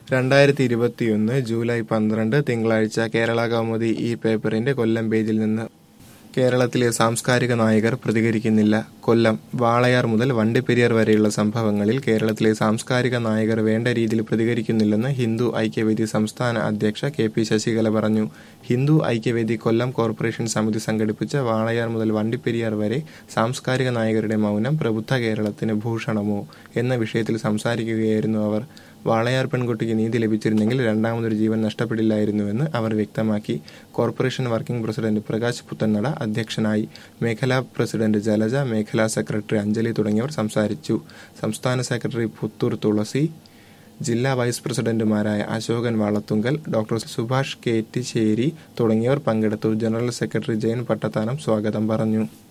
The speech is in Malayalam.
രണ്ടായിരത്തി ഇരുപത്തിയൊന്ന് ജൂലൈ പന്ത്രണ്ട് തിങ്കളാഴ്ച കേരള കൗമുദി ഈ പേപ്പറിന്റെ കൊല്ലം പേജിൽ നിന്ന് കേരളത്തിലെ സാംസ്കാരിക നായകർ പ്രതികരിക്കുന്നില്ല കൊല്ലം വാളയാർ മുതൽ വണ്ടിപ്പെരിയാർ വരെയുള്ള സംഭവങ്ങളിൽ കേരളത്തിലെ സാംസ്കാരിക നായകർ വേണ്ട രീതിയിൽ പ്രതികരിക്കുന്നില്ലെന്ന് ഹിന്ദു ഐക്യവേദി സംസ്ഥാന അധ്യക്ഷ കെ പി ശശികല പറഞ്ഞു ഹിന്ദു ഐക്യവേദി കൊല്ലം കോർപ്പറേഷൻ സമിതി സംഘടിപ്പിച്ച വാളയാർ മുതൽ വണ്ടിപ്പെരിയാർ വരെ സാംസ്കാരിക നായകരുടെ മൗനം പ്രബുദ്ധ കേരളത്തിന് ഭൂഷണമോ എന്ന വിഷയത്തിൽ സംസാരിക്കുകയായിരുന്നു അവർ വാളയാർ പെൺകുട്ടിക്ക് നീതി ലഭിച്ചിരുന്നെങ്കിൽ രണ്ടാമതൊരു ജീവൻ നഷ്ടപ്പെടില്ലായിരുന്നുവെന്ന് അവർ വ്യക്തമാക്കി corporation working president Prakash Puthannada അധ്യക്ഷനായി മേഖലാ പ്രസിഡന്റ് ജലജ മേഖലാ സെക്രട്ടറി അഞ്ജലി തുടങ്ങിയവർ സംസാരിച്ചു സംസ്ഥാന സെക്രട്ടറി പുത്തൂർ തുളസി ജില്ലാ വൈസ് പ്രസിഡന്റുമാരായ അശോകൻ വാളത്തുങ്കൽ ഡോക്ടർ സുഭാഷ് കേറ്റിശ്ശേരി തുടങ്ങിയവർ പങ്കെടുത്തു ജനറൽ സെക്രട്ടറി ജയൻ പട്ടത്താനം സ്വാഗതം പറഞ്ഞു